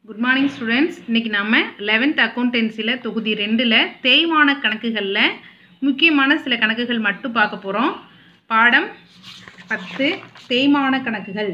good morning students இன்றைக்கி நம்ம eleventh அக்கௌண்டன்சியில் தொகுதி ரெண்டில் தேய்மான கணக்குகளில் முக்கியமான சில கணக்குகள் மட்டும் பார்க்க போகிறோம் பாடம் பத்து தேய்மான கணக்குகள்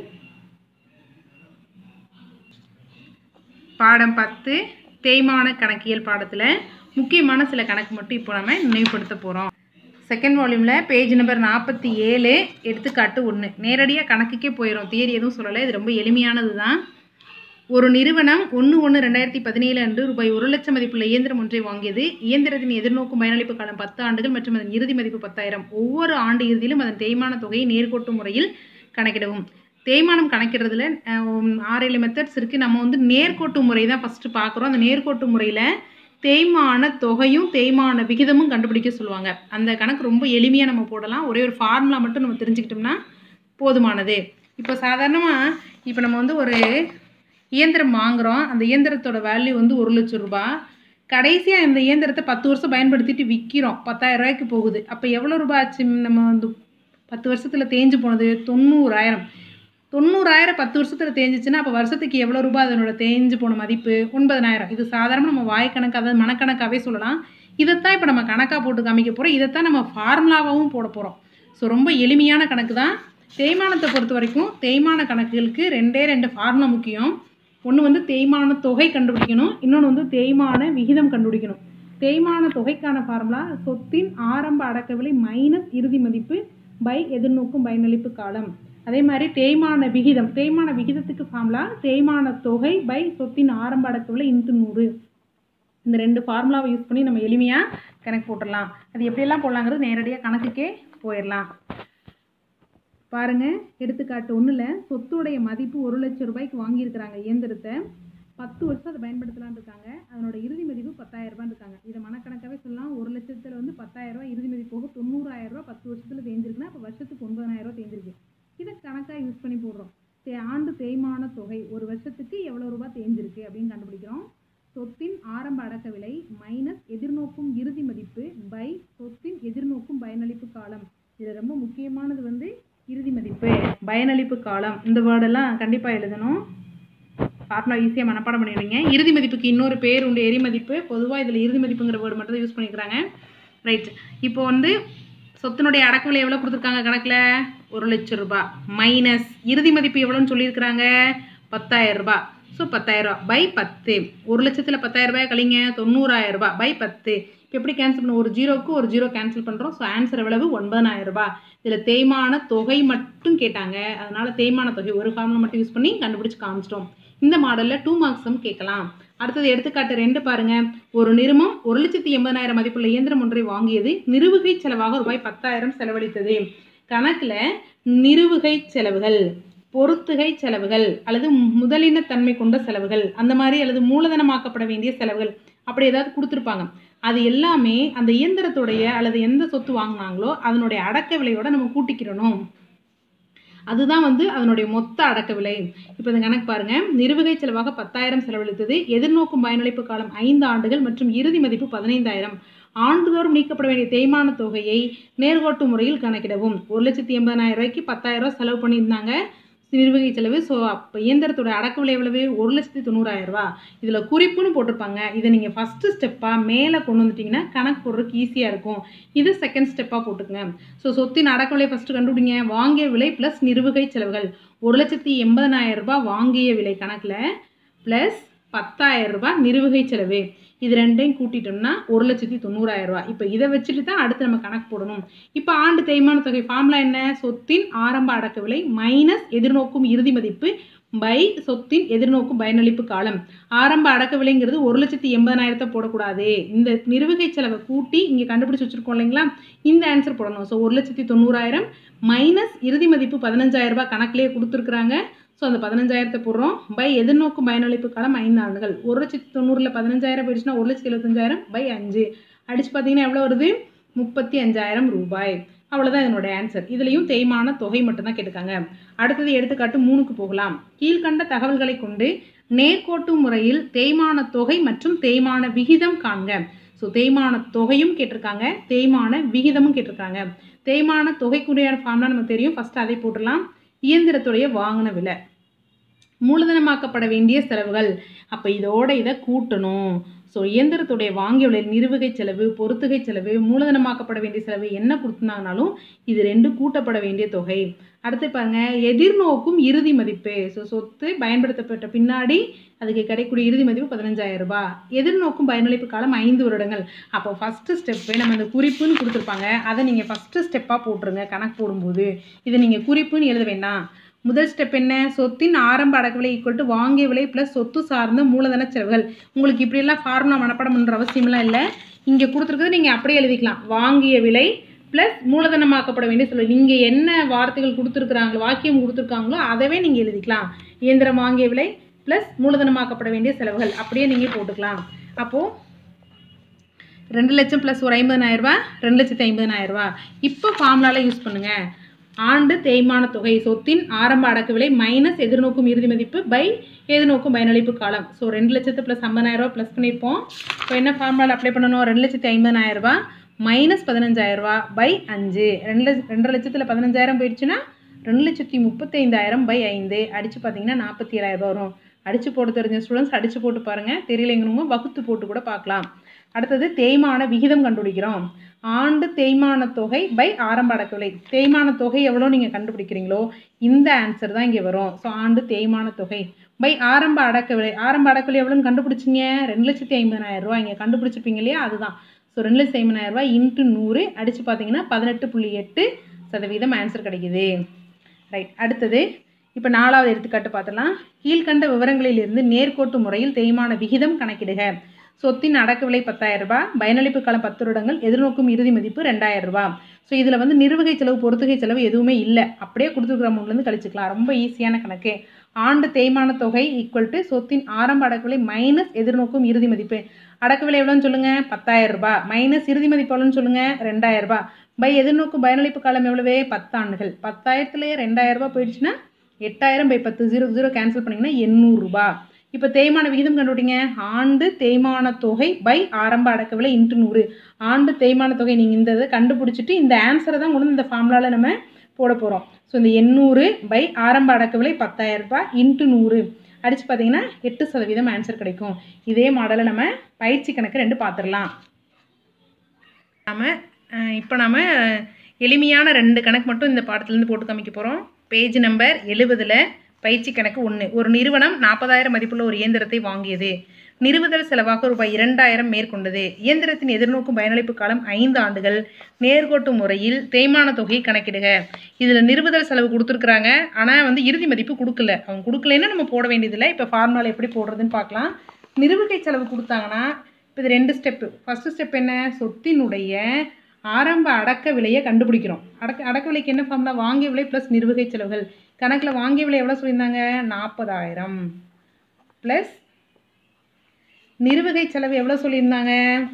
பாடம் பத்து தேய்மான கணக்கியல் பாடத்தில் முக்கியமான சில கணக்கு மட்டும் இப்போ நம்ம நினைவுபடுத்த போகிறோம் செகண்ட் வால்யூமில் பேஜ் நம்பர் நாற்பத்தி ஏழு எடுத்துக்காட்டு ஒன்று நேரடியாக கணக்குக்கே போயிடும் தியரி எதுவும் சொல்லலை இது ரொம்ப எளிமையானது தான் ஒரு நிறுவனம் ஒன்று ஒன்று ரெண்டாயிரத்தி பதினேழு அன்று ரூபாய் ஒரு லட்சம் மதிப்புள்ள இயந்திரம் ஒன்றை வாங்கியது இயந்திரத்தின் எதிர்நோக்கும் பயனளிப்பு காலம் பத்து ஆண்டுகள் மற்றும் அதன் இறுதி மதிப்பு பத்தாயிரம் ஒவ்வொரு ஆண்டு இறுதியிலும் அதன் தேய்மான தொகையை நேர்கோட்டு முறையில் கணக்கிடவும் தேய்மானம் கணக்கிடுறதுல அஹ், ஆறு ஏழு மெத்தட்ஸ் இருக்குது நம்ம வந்து நேர்கோட்டு முறை தான் ஃபஸ்ட்டு பார்க்குறோம் அந்த நேர்கோட்டு முறையில் தேய்மான தொகையும் தேய்மான விகிதமும் கண்டுபிடிக்க சொல்லுவாங்க அந்த கணக்கு ரொம்ப எளிமையாக நம்ம போடலாம் ஒரே ஒரு ஃபார்முலா மட்டும் நம்ம தெரிஞ்சுக்கிட்டோம்னா போதுமானது இப்போ சாதாரணமாக இப்போ நம்ம வந்து ஒரு இயந்திரம் வாங்குகிறோம் அந்த இயந்திரத்தோட வேல்யூ வந்து ஒரு லட்சம் ரூபாய் கடைசியாக இந்த இயந்திரத்தை பத்து வருஷம் பயன்படுத்திட்டு விற்கிறோம் பத்தாயிரம் ரூபாய்க்கு போகுது அப்போ எவ்வளோ ரூபாய் ஆச்சு நம்ம வந்து பத்து வருஷத்தில் தேஞ்சு போனது தொண்ணூறாயிரம் தொண்ணூறாயிரம் பத்து வருஷத்தில் தேஞ்சிச்சுன்னா அப்போ வருஷத்துக்கு எவ்வளோ ரூபாய் அதனோட தேஞ்சு போன மதிப்பு ஒன்பதனாயிரம் இது சாதாரண நம்ம வாய்க்கணக்கு அதாவது மனக்கணக்காகவே சொல்லலாம் இதைத்தான் இப்போ நம்ம கணக்காக போட்டு காமிக்க போகிறோம் இதைத்தான் நம்ம ஃபார்முலாவாகவும் போட போகிறோம் ஸோ ரொம்ப எளிமையான கணக்கு தான் தேய்மானத்தை பொறுத்த வரைக்கும் தேய்மான கணக்குகளுக்கு ரெண்டே ரெண்டு ஃபார்முலா முக்கியம் ஒன்று வந்து தேய்மான தொகை கண்டுபிடிக்கணும் இன்னொன்று வந்து தேய்மான விகிதம் கண்டுபிடிக்கணும் தேய்மான தொகைக்கான ஃபார்முலா சொத்தின் ஆரம்ப அடக்க விலை மைனஸ் இறுதி மதிப்பு பை எதிர்நோக்கும் பயனளிப்பு காலம் அதே மாதிரி தேய்மான விகிதம் தேய்மான விகிதத்துக்கு ஃபார்முலா தேய்மான தொகை பை சொத்தின் ஆரம்ப அடக்க விலை இன்ட்டு நூறு இந்த ரெண்டு ஃபார்முலாவை யூஸ் பண்ணி நம்ம எளிமையாக கணக்கு போட்டுடலாம் அது எப்படியெல்லாம் போடலாங்கிறது நேரடியாக கணக்குக்கே போயிடலாம் பாருங்க எடுத்துக்காட்டு ஒன்றில் சொத்துடைய மதிப்பு ஒரு லட்சம் ரூபாய்க்கு வாங்கியிருக்கிறாங்க இயந்திரத்தை பத்து வருஷம் அதை பயன்படுத்தலாம்னு இருக்காங்க அதனோட இறுதி மதிப்பு பத்தாயிரம் ரூபான்னு இருக்காங்க இதை மனக்கணக்காகவே சொல்லலாம் ஒரு லட்சத்தில் வந்து பத்தாயிரம் ரூபாய் இறுதி மதிப்பு போக தொண்ணூறாயிரம் ரூபாய் பத்து வருஷத்தில் தேஞ்சிருக்குன்னா அப்போ வருஷத்துக்கு ஒன்பதாயிரம் ரூபாய் தேஞ்சிருக்கு இதை கணக்காக யூஸ் பண்ணி போடுறோம் தே ஆண்டு தேய்மான தொகை ஒரு வருஷத்துக்கு எவ்வளோ ரூபாய் தேஞ்சிருக்கு அப்படின்னு கண்டுபிடிக்கிறோம் சொத்தின் ஆரம்ப அடக்க விலை மைனஸ் எதிர்நோக்கும் இறுதி மதிப்பு பை சொத்தின் எதிர்நோக்கும் பயனளிப்பு காலம் இதில் ரொம்ப முக்கியமானது வந்து இறுதி மதிப்பு பயனளிப்பு காலம் இந்த வேர்டெல்லாம் கண்டிப்பாக எழுதணும் ஃபார்முலா ஈஸியாக மனப்பாடம் பண்ணிடுவீங்க இறுதி மதிப்புக்கு இன்னொரு பேர் உண்டு எரி மதிப்பு பொதுவாக இதில் இறுதி மதிப்புங்கிற வேர்டு மட்டும் தான் யூஸ் பண்ணிக்கிறாங்க ரைட் இப்போ வந்து சொத்தினுடைய அடக்க விலை எவ்வளோ கொடுத்துருக்காங்க கணக்கில் ஒரு லட்சம் ரூபாய் மைனஸ் இறுதி மதிப்பு எவ்வளோன்னு சொல்லியிருக்கிறாங்க பத்தாயிரம் ரூபாய் ஸோ பத்தாயிரம் ரூபாய் பை பத்து ஒரு லட்சத்தில் பத்தாயிரம் ரூபாய் கழிங்க தொண்ணூறாயிரம் ரூபாய் பை பத்து இப்போ எப்படி கேன்சல் பண்ண ஒரு ஜீரோக்கு ஒரு ஜீரோ கேன்சல் பண்ணுறோம் ஸோ ஆன்சர் எவ்வளவு ஒன்பதாயிரம் ரூபாய் இதில் தேய்மான தொகை மட்டும் கேட்டாங்க அதனால தேய்மான தொகை ஒரு ஃபார்முலா மட்டும் யூஸ் பண்ணி கண்டுபிடிச்சு காமிச்சிட்டோம் இந்த மாடலில் டூ மார்க்ஸும் கேட்கலாம் அடுத்தது எடுத்துக்காட்டு ரெண்டு பாருங்க ஒரு நிறுவனம் ஒரு லட்சத்தி எண்பதாயிரம் மதிப்புள்ள இயந்திரம் ஒன்றை வாங்கியது நிறுவுகை செலவாக ரூபாய் பத்தாயிரம் செலவழித்தது கணக்கில் நிறுவுகை செலவுகள் பொருத்துகை செலவுகள் அல்லது முதலின தன்மை கொண்ட செலவுகள் அந்த மாதிரி அல்லது மூலதனமாக்கப்பட வேண்டிய செலவுகள் அப்படி ஏதாவது கொடுத்துருப்பாங்க அது எல்லாமே அந்த இயந்திரத்துடைய அல்லது எந்த சொத்து வாங்கினாங்களோ அதனுடைய அடக்க விலையோட நம்ம கூட்டிக்கிறணும் அதுதான் வந்து அதனுடைய மொத்த அடக்க விலை இப்போ இந்த கணக்கு பாருங்க நிறுவகை செலவாக பத்தாயிரம் செலவழித்தது எதிர்நோக்கும் பயனளிப்பு காலம் ஐந்து ஆண்டுகள் மற்றும் இறுதி மதிப்பு பதினைந்தாயிரம் ஆண்டுதோறும் நீக்கப்பட வேண்டிய தேய்மான தொகையை நேர்கோட்டு முறையில் கணக்கிடவும் ஒரு லட்சத்தி எண்பதாயிரம் ரூபாய்க்கு பத்தாயிரம் ரூபாய் செலவு பண்ணியிருந்தாங்க நிர்வகை செலவு ஸோ அப்போ இயந்திரத்தோட அடக்க விலை எவ்வளவு ஒரு லட்சத்தி தொண்ணூறாயிரம் ரூபா இதில் குறிப்புன்னு போட்டிருப்பாங்க இதை நீங்கள் ஃபஸ்ட்டு ஸ்டெப்பாக மேலே கொண்டு வந்துட்டிங்கன்னா கணக்கு போடுறதுக்கு ஈஸியாக இருக்கும் இது செகண்ட் ஸ்டெப்பாக போட்டுக்கங்க ஸோ சொத்தின் அடக்க விலை ஃபஸ்ட்டு கண்டுபிடிங்க வாங்கிய விலை ப்ளஸ் நிறுவகை செலவுகள் ஒரு லட்சத்தி எண்பதனாயிரம் ரூபாய் வாங்கிய விலை கணக்கில் ப்ளஸ் பத்தாயிரம் ரூபாய் நிறுவகை செலவு இது ரெண்டையும் கூட்டிட்டோம்னா ஒரு லட்சத்தி தொண்ணூறாயிரம் ரூபாய் இப்போ இதை வச்சுட்டு தான் அடுத்து நம்ம கணக்கு போடணும் இப்போ ஆண்டு தேய்மான தொகை ஃபார்முலா என்ன சொத்தின் ஆரம்ப அடக்க விலை மைனஸ் எதிர்நோக்கும் இறுதி மதிப்பு பை சொத்தின் எதிர்நோக்கும் பயனளிப்பு காலம் ஆரம்ப அடக்க விலைங்கிறது ஒரு லட்சத்தி எண்பதாயிரத்தை போடக்கூடாது இந்த நிறுவகை செலவை கூட்டி இங்கே கண்டுபிடிச்சி வச்சுருக்கோம் இல்லைங்களா இந்த ஆன்சர் போடணும் ஸோ ஒரு லட்சத்தி தொண்ணூறாயிரம் மைனஸ் இறுதி மதிப்பு பதினஞ்சாயிரம் ரூபாய் கணக்கிலே கொடுத்துருக்குறாங்க ஸோ அந்த பதினஞ்சாயிரத்தை போடுறோம் பை எதிர்நோக்கும் பயனளிப்பு காலம் ஐந்து ஆண்டுகள் ஒரு லட்சத்தி தொண்ணூறில் பதினஞ்சாயிரம் போயிடுச்சுன்னா ஒரு லட்சத்தி எழுபத்தஞ்சாயிரம் பை அஞ்சு அடிச்சு பார்த்தீங்கன்னா எவ்வளோ வருது முப்பத்தி அஞ்சாயிரம் ரூபாய் அவ்வளோதான் இதனோட ஆன்சர் இதுலேயும் தேய்மான தொகை மட்டும்தான் கேட்டுக்காங்க அடுத்தது எடுத்துக்காட்டு மூணுக்கு போகலாம் கீழ்கண்ட தகவல்களை கொண்டு நேர்கோட்டு முறையில் தேய்மான தொகை மற்றும் தேய்மான விகிதம் காண்க ஸோ தேய்மான தொகையும் கேட்டிருக்காங்க தேய்மான விகிதமும் கேட்டிருக்காங்க தேய்மான தொகைக்குரிய ஃபார்ம்லாம் நமக்கு தெரியும் ஃபஸ்ட்டு அதை போட்டுடலாம் இயந்திரத்துடைய வாங்கின விலை மூலதனமாக்கப்பட வேண்டிய செலவுகள் அப்போ இதோட இதை கூட்டணும் ஸோ இயந்திரத்துடைய வாங்கிய விலை நிறுவகை செலவு பொறுத்துகை செலவு மூலதனமாக்கப்பட வேண்டிய செலவு என்ன கொடுத்துருந்தாங்கனாலும் இது ரெண்டு கூட்டப்பட வேண்டிய தொகை அடுத்து பாருங்க எதிர்நோக்கும் இறுதி மதிப்பு ஸோ சொத்து பயன்படுத்தப்பட்ட பின்னாடி அதுக்கு கிடைக்கக்கூடிய இறுதி மதிப்பு பதினஞ்சாயிரம் ரூபாய் எதிர்நோக்கும் பயனளிப்பு காலம் ஐந்து வருடங்கள் அப்போ ஃபஸ்ட்டு ஸ்டெப்பு நம்ம அந்த குறிப்புன்னு கொடுத்துருப்பாங்க அதை நீங்கள் ஃபஸ்ட்டு ஸ்டெப்பாக போட்டுருங்க கணக்கு போடும்போது இதை நீங்கள் குறிப்புன்னு எழுத வேண்டாம் முதல் ஸ்டெப் என்ன சொத்தின் ஆரம்ப அடக்க விலை ஈக்குவல் டு வாங்கிய விலை ப்ளஸ் சொத்து சார்ந்த மூலதன செலவுகள் உங்களுக்கு இப்படியெல்லாம் ஃபார்முலா மனப்பாடம் பண்ணுற அவசியம்லாம் இல்லை இங்கே கொடுத்துருக்கிறது நீங்கள் அப்படியே எழுதிக்கலாம் வாங்கிய விலை ப்ளஸ் மூலதனமாக்கப்பட வேண்டிய செலவு நீங்கள் என்ன வார்த்தைகள் கொடுத்துருக்குறாங்களோ வாக்கியம் கொடுத்துருக்காங்களோ அதவே நீங்கள் எழுதிக்கலாம் இயந்திரம் வாங்கிய விலை ப்ளஸ் மூலதனமாக்கப்பட வேண்டிய செலவுகள் அப்படியே நீங்கள் போட்டுக்கலாம் அப்போது ரெண்டு லட்சம் ப்ளஸ் ஒரு ஐம்பதனாயிரரூபா ரெண்டு லட்சத்தி ஐம்பதனாயிரரூபா இப்போ ஃபார்முலாவில் யூஸ் பண்ணுங்கள் ஆண்டு தேய்மான தொகை சொத்தின் ஆரம்ப அடக்க விலை மைனஸ் எதிர்நோக்கும் இறுதி மதிப்பு பை எதிர்நோக்கும் பயனளிப்பு காலம் ஸோ ரெண்டு லட்சத்து ப்ளஸ் ஐம்பதாயிரரூபா ப்ளஸ் பண்ணியிருப்போம் இப்போ என்ன ஃபார்முலாவில் அப்ளை பண்ணணும் ரெண்டு லட்சத்தி ஐம்பதாயிரரூபா மைனஸ் பதினஞ்சாயிரரூபா பை அஞ்சு ரெண்டு லட்ச ரெண்டரை லட்சத்தில் பதினஞ்சாயிரம் போயிடுச்சுன்னா ரெண்டு லட்சத்தி முப்பத்தைந்தாயிரம் பை ஐந்து அடித்து பார்த்தீங்கன்னா நாற்பத்தி ஏழாயிரரூபா வரும் அடித்து போட்டு தெரிஞ்ச ஸ்டூடெண்ட்ஸ் அடித்து போட்டு பாருங்கள் தெரியலைங்கிறவங்க வகுத்து போட்டு கூட பார்க்கலாம் அடுத்தது தேய்மான விகிதம் கண்டுபிடிக்கிறோம் ஆண்டு தேய்மான தொகை பை ஆரம்ப அடக்க விலை தேய்மான தொகை எவ்வளோ நீங்கள் கண்டுபிடிக்கிறீங்களோ இந்த ஆன்சர் தான் இங்கே வரும் ஸோ ஆண்டு தேய்மான தொகை பை ஆரம்ப அடக்க விலை ஆரம்ப அடக்க விலை எவ்வளோன்னு கண்டுபிடிச்சிங்க ரெண்டு லட்சத்தி ஐம்பதாயிரம் ரூபா இங்கே கண்டுபிடிச்சிருப்பீங்க இல்லையா அதுதான் ஸோ ரெண்டு லட்சத்தி ஐம்பதாயிரம் ரூபாய் இன்ட்டு நூறு அடித்து பார்த்தீங்கன்னா பதினெட்டு புள்ளி எட்டு சதவீதம் ஆன்சர் கிடைக்குது ரைட் அடுத்தது இப்போ நாலாவது எடுத்துக்காட்டு பார்த்தலாம் கீழ்கண்ட விவரங்களிலிருந்து நேர்கோட்டு முறையில் தேய்மான விகிதம் கணக்கிடுக சொத்தின் அடக்க விலை பத்தாயிரம் ரூபாய் பயனளிப்பு காலம் பத்து வருடங்கள் எதிர்நோக்கும் இறுதி மதிப்பு ரெண்டாயிரம் ரூபாய் ஸோ இதில் வந்து நிறுவகை செலவு பொறுத்துகை செலவு எதுவுமே இல்லை அப்படியே கொடுத்துருக்குற அமௌண்ட்லேருந்து கழிச்சுக்கலாம் ரொம்ப ஈஸியான கணக்கு ஆண்டு தேய்மான தொகை ஈக்குவல் டு சொத்தின் ஆரம்ப அடக்க விலை மைனஸ் எதிர்நோக்கும் இறுதி மதிப்பு அடக்க விலை எவ்வளோன்னு சொல்லுங்கள் பத்தாயிரம் ரூபாய் மைனஸ் இறுதி மதிப்பு எவ்வளோன்னு சொல்லுங்கள் ரெண்டாயிரம் ரூபாய் பை எதிர்நோக்கும் பயனளிப்பு காலம் எவ்வளவு பத்தாண்டுகள் பத்தாயிரத்துலேயே ரெண்டாயிரம் ரூபாய் போயிடுச்சுன்னா எட்டாயிரம் பை பத்து ஜீரோ ஜீரோ கேன்சல் பண்ணிங்கன்னா எண்ணூறுரூபா இப்போ தேய்மான விகிதம் கண்டுபிடிங்க ஆண்டு தேய்மான தொகை பை ஆரம்ப அடக்க விலை இன்ட்டு நூறு ஆண்டு தேய்மான தொகை நீங்கள் இந்த இதை கண்டுபிடிச்சிட்டு இந்த ஆன்சரை தான் கொண்டு வந்து இந்த ஃபார்முலாவில் நம்ம போட போகிறோம் ஸோ இந்த எண்ணூறு பை ஆரம்ப அடக்க விலை பத்தாயிரம் ரூபாய் இன்ட்டு நூறு அடித்து பார்த்தீங்கன்னா எட்டு சதவீதம் ஆன்சர் கிடைக்கும் இதே மாடலை நம்ம பயிற்சி கணக்கு ரெண்டு பார்த்துடலாம் நம்ம இப்போ நம்ம எளிமையான ரெண்டு கணக்கு மட்டும் இந்த பாடத்துலேருந்து போட்டு காமிக்க போகிறோம் பேஜ் நம்பர் எழுபதில் பயிற்சி கணக்கு ஒன்று ஒரு நிறுவனம் நாற்பதாயிரம் மதிப்புள்ள ஒரு இயந்திரத்தை வாங்கியது நிறுவுதல் செலவாக ரூபாய் இரண்டாயிரம் மேற்கொண்டது இயந்திரத்தின் எதிர்நோக்கும் பயனளிப்பு காலம் ஐந்து ஆண்டுகள் நேர்கோட்டு முறையில் தேய்மான தொகையை கணக்கிடுக இதில் நிறுவுதல் செலவு கொடுத்துருக்குறாங்க ஆனால் வந்து இறுதி மதிப்பு கொடுக்கல அவங்க கொடுக்கலன்னா நம்ம போட வேண்டியதில்லை இப்போ ஃபார்முலா எப்படி போடுறதுன்னு பார்க்கலாம் நிறுவுகை செலவு கொடுத்தாங்கன்னா இப்போ இது ரெண்டு ஸ்டெப்பு ஃபஸ்ட்டு ஸ்டெப் என்ன சொத்தினுடைய ஆரம்ப அடக்க விலையை கண்டுபிடிக்கிறோம் அடக்க அடக்க விலைக்கு என்ன ஃபார்முலா வாங்கிய விலை ப்ளஸ் நிறுவகை செலவுகள் கணக்கில் வாங்கிய விலை எவ்வளோ சொல்லியிருந்தாங்க நாற்பதாயிரம் ப்ளஸ் நிறுவகை செலவு எவ்வளோ சொல்லியிருந்தாங்க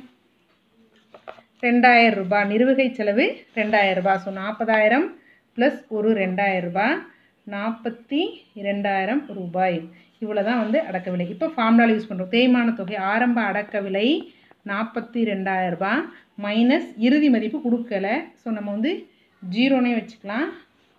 ரெண்டாயிரம் ரூபாய் நிறுவகை செலவு ரெண்டாயிரம் ரூபாய் ஸோ நாற்பதாயிரம் ப்ளஸ் ஒரு ரெண்டாயிரம் ரூபாய் நாற்பத்தி இரண்டாயிரம் ரூபாய் இவ்வளோ தான் வந்து அடக்க விலை இப்போ ஃபார்முலாவில் யூஸ் பண்ணுறோம் தேய்மான தொகை ஆரம்ப அடக்க விலை நாற்பத்தி ரெண்டாயிரம் ரூபாய் மைனஸ் இறுதி மதிப்பு கொடுக்கல ஸோ நம்ம வந்து ஜீரோனே வச்சுக்கலாம்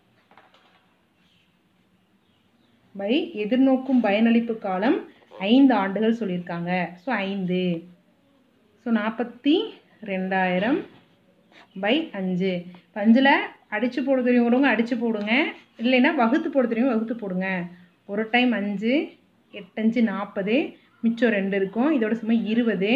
பை எதிர்நோக்கும் பயனளிப்பு காலம் ஐந்து ஆண்டுகள் சொல்லியிருக்காங்க ஸோ ஐந்து ஸோ நாற்பத்தி ரெண்டாயிரம் பை அஞ்சு இப்போ அஞ்சில் அடித்து போட தெரியுங்கிறவங்க அடித்து போடுங்க இல்லைன்னா வகுத்து போட தெரியும் வகுத்து போடுங்க ஒரு டைம் அஞ்சு எட்டஞ்சு நாற்பது மிச்சம் ரெண்டு இருக்கும் இதோட சும்மா இருபது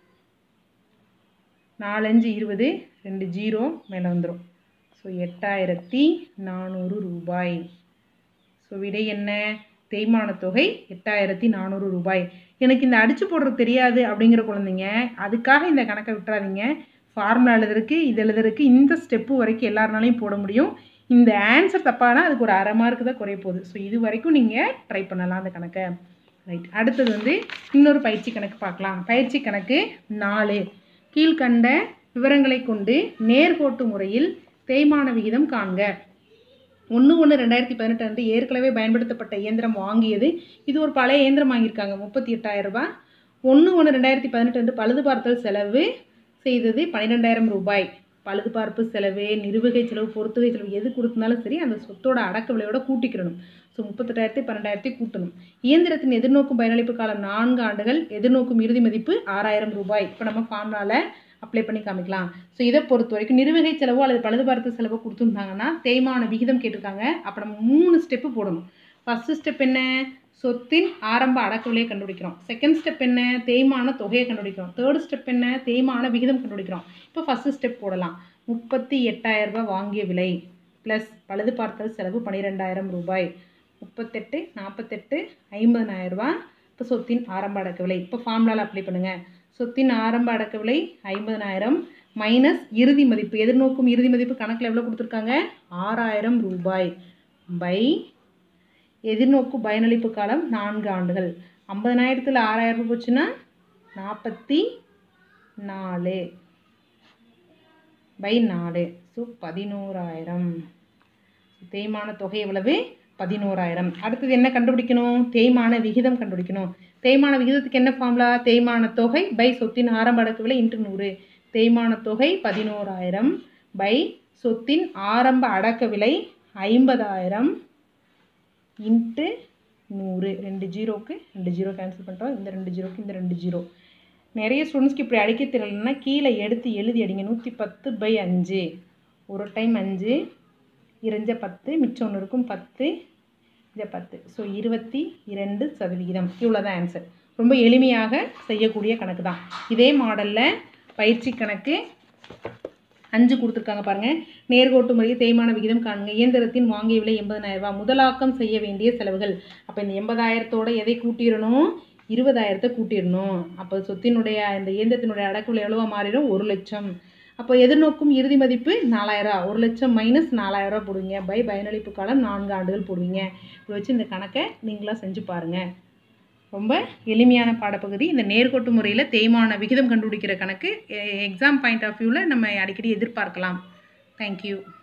நாலஞ்சு இருபது ரெண்டு ஜீரோ மேலே வந்துடும் ஸோ எட்டாயிரத்தி நானூறு ரூபாய் ஸோ விடை என்ன தேய்மான தொகை எட்டாயிரத்தி நானூறு ரூபாய் எனக்கு இந்த அடித்து போடுறது தெரியாது அப்படிங்கிற குழந்தைங்க அதுக்காக இந்த கணக்கை விட்டுறாதீங்க ஃபார்முலா எழுதுறதுக்கு இது எழுதுறதுக்கு இந்த ஸ்டெப்பு வரைக்கும் எல்லாருனாலையும் போட முடியும் இந்த ஆன்சர் தப்பானா அதுக்கு ஒரு அரை மார்க்கு தான் குறைய போகுது ஸோ இது வரைக்கும் நீங்கள் ட்ரை பண்ணலாம் அந்த கணக்கை ரைட் அடுத்தது வந்து இன்னொரு பயிற்சி கணக்கு பார்க்கலாம் பயிற்சி கணக்கு நாலு கீழ்கண்ட விவரங்களை கொண்டு நேர்கோட்டு முறையில் தேய்மான விகிதம் காண்க ஒன்று ஒன்று ரெண்டாயிரத்தி பதினெட்டு அன்று ஏற்கனவே பயன்படுத்தப்பட்ட இயந்திரம் வாங்கியது இது ஒரு பழைய இயந்திரம் வாங்கியிருக்காங்க முப்பத்தி எட்டாயிரம் ரூபாய் ஒன்று ஒன்று ரெண்டாயிரத்தி பதினெட்டு அன்று பழுது பார்த்தல் செலவு செய்தது பன்னிரெண்டாயிரம் ரூபாய் பழுது பார்ப்பு செலவு நிறுவகை செலவு பொறுத்துகை செலவு எது கொடுத்திருந்தாலும் சரி அந்த சொத்தோட அடக்க விலையோட கூட்டிக்கிறணும் ஸோ முப்பத்தெட்டாயிரத்தி பன்னெண்டாயிரத்தி கூட்டணும் இயந்திரத்தின் எதிர்நோக்கும் பயனளிப்பு காலம் நான்கு ஆண்டுகள் எதிர்நோக்கும் இறுதி மதிப்பு ஆறாயிரம் ரூபாய் இப்போ நம்ம ஃபார்முலாவில் அப்ளை பண்ணி காமிக்கலாம் ஸோ இதை பொறுத்த வரைக்கும் நிறுவகை செலவோ அல்லது பழுதுபார்த்து செலவோ கொடுத்துருந்தாங்கன்னா தேய்மான விகிதம் கேட்டிருக்காங்க அப்போ நம்ம மூணு ஸ்டெப்பு போடணும் ஃபஸ்ட்டு ஸ்டெப் என்ன சொத்தின் ஆரம்ப அடக்க விலையை கண்டுபிடிக்கிறோம் செகண்ட் ஸ்டெப் என்ன தேய்மான தொகையை கண்டுபிடிக்கிறோம் தேர்ட் ஸ்டெப் என்ன தேய்மான விகிதம் கண்டுபிடிக்கிறோம் இப்போ ஃபஸ்ட்டு ஸ்டெப் போடலாம் முப்பத்தி எட்டாயிரம் ரூபாய் வாங்கிய விலை ப்ளஸ் பழுது பார்த்தல் செலவு பன்னிரெண்டாயிரம் ரூபாய் முப்பத்தெட்டு நாற்பத்தெட்டு ஐம்பதனாயிரம் ரூபாய் இப்போ சொத்தின் ஆரம்ப அடக்க விலை இப்போ ஃபார்முலாவில் அப்ளை பண்ணுங்கள் சொத்தின் ஆரம்ப அடக்க விலை ஐம்பதனாயிரம் மைனஸ் இறுதி மதிப்பு எதிர்நோக்கும் இறுதி மதிப்பு கணக்கில் எவ்வளோ கொடுத்துருக்காங்க ஆறாயிரம் ரூபாய் பை எதிர்நோக்கு பயனளிப்பு காலம் நான்கு ஆண்டுகள் ஐம்பதனாயிரத்தில் ஆறாயிரம் ரூபாய் போச்சுன்னா நாற்பத்தி நாலு பை நாலு ஸோ பதினோராயிரம் தேய்மான தொகை எவ்வளவு பதினோராயிரம் அடுத்தது என்ன கண்டுபிடிக்கணும் தேய்மான விகிதம் கண்டுபிடிக்கணும் தேய்மான விகிதத்துக்கு என்ன ஃபார்முலா தேய்மான தொகை பை சொத்தின் ஆரம்ப அடக்கு விலை இன்ட்டு நூறு தேய்மான தொகை பதினோராயிரம் பை சொத்தின் ஆரம்ப அடக்க விலை ஐம்பதாயிரம் இன்ட்டு நூறு ரெண்டு ஜீரோக்கு ரெண்டு ஜீரோ கேன்சல் பண்ணிட்டோம் இந்த ரெண்டு ஜீரோக்கு இந்த ரெண்டு ஜீரோ நிறைய ஸ்டூடெண்ட்ஸ்க்கு இப்படி அடிக்க தெரியலன்னா கீழே எடுத்து எழுதி அடிங்க நூற்றி பத்து பை அஞ்சு ஒரு டைம் அஞ்சு இறைஞ்ச பத்து மிச்சம் ஒன்று இருக்கும் பத்து இதை பத்து ஸோ இருபத்தி இரண்டு சதவிகிதம் இவ்வளோ தான் ஆன்சர் ரொம்ப எளிமையாக செய்யக்கூடிய கணக்கு தான் இதே மாடலில் பயிற்சி கணக்கு அஞ்சு கொடுத்துருக்காங்க பாருங்கள் நேர்கோட்டு முறையில் தேய்மான விகிதம் காணுங்க இயந்திரத்தின் வாங்கிய விலை எண்பதனாயிரம் ரூபாய் முதலாக்கம் செய்ய வேண்டிய செலவுகள் அப்போ இந்த எண்பதாயிரத்தோட எதை கூட்டிடணும் இருபதாயிரத்தை கூட்டிடணும் அப்போ சொத்தினுடைய இந்த இயந்திரத்தினுடைய அடக்கு விலை எவ்வளவா மாறிடும் ஒரு லட்சம் அப்போ எதிர்நோக்கும் இறுதி மதிப்பு நாலாயிரம் ஒரு லட்சம் மைனஸ் நாலாயிரம் போடுவீங்க பை பயனளிப்பு காலம் நான்கு ஆண்டுகள் போடுவீங்க இப்படி வச்சு இந்த கணக்கை நீங்களாக செஞ்சு பாருங்கள் ரொம்ப எளிமையான பாடப்பகுதி இந்த நேர்கோட்டு முறையில் தேய்மான விகிதம் கண்டுபிடிக்கிற கணக்கு எக்ஸாம் பாயிண்ட் ஆஃப் வியூவில் நம்ம அடிக்கடி எதிர்பார்க்கலாம் தேங்க்யூ